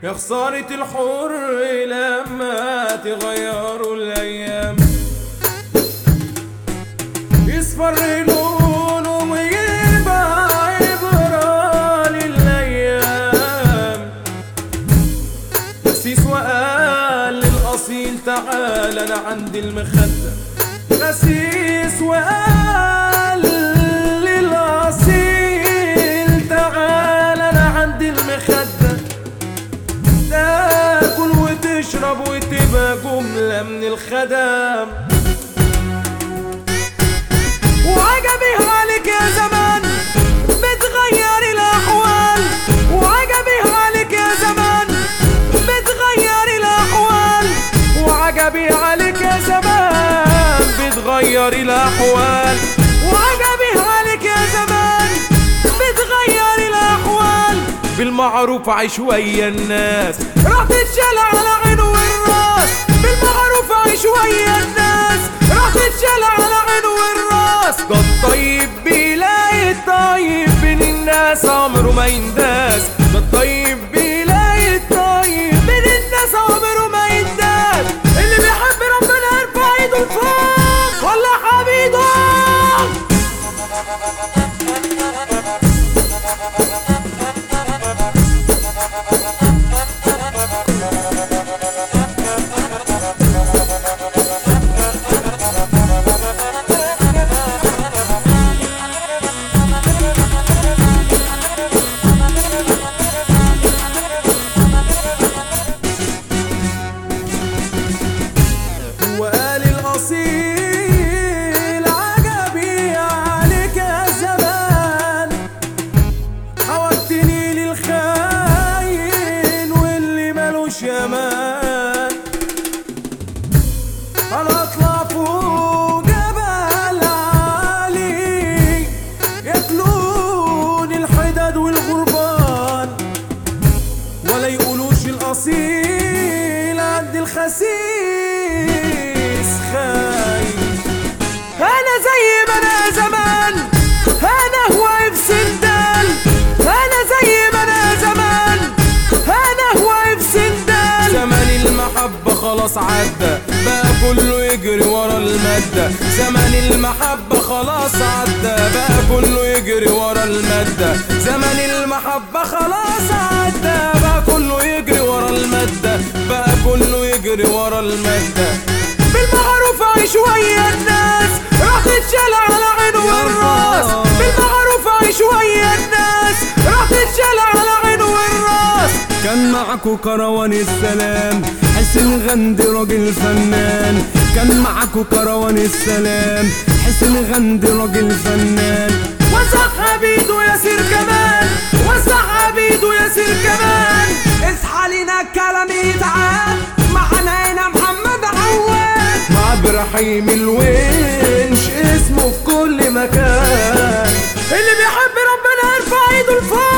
يا خسارة الحر لما تغيروا الأيام يصفر لونه ويبقى عبرة للأيام غسيس وقال للأصيل تعال أنا عندي المخدة غسيس وقال للأصيل تعال أنا عندي المخدة تاكل وتشرب وتبقى جملة من الخدم وعجبي عليك يا زمان بتغير الأحوال وعجبي عليك يا زمان بتغير الأحوال وعجبي عليك يا زمان بتغير الأحوال وعجبي عليك يا زمان بتغير الأحوال بالمعروف عيش ويا الناس راح تتشال على عين والراس بالمعروف عيش ويا الناس راح تتشال على عين والراس ده الطيب بيلاقي الطيب بين الناس عمره ما ينداس ده الطيب بيلاقي الطيب بين الناس عمره ما ينداس اللي بيحب ربنا يرفع ايده لفوق ولا حبيبه وقال الأصيل عجبي عليك يا زمان حوجتني للخاين واللي ملوش يمان أنا أطلع فوق جبل عالي ياكلوني الحداد والغربان ولا يقولوش الأصيل عند الخسيس خايف أنا زي ما أنا زمان أنا واقف سندال أنا زي ما أنا زمان أنا واقف سندال زمان المحبة خلاص عدى بقى كله يجري ورا المادة زمان المحبة خلاص عدى بقى كله يجري ورا المادة زمان المحبة خلاص عدى بقى كله يجري ورا المادة بقى كله يجري ورا المادة بالمعروف عيش ويا الناس راح تتشال على عين والراس بالمعروف عيش ويا الناس راح تتشال على عين والراس كان معكو كروان السلام حسين غندي راجل فنان كان معكو كروان السلام حسين غندي راجل فنان وسع حبيده ياسر كمان وسع حبيده ياسر كمان اصحى لينا الكلام يتعاد معانا هنا محمد عواد مع ابراهيم الونش اسمه في كل مكان اللي بيحب ربنا يرفع ايده لفوق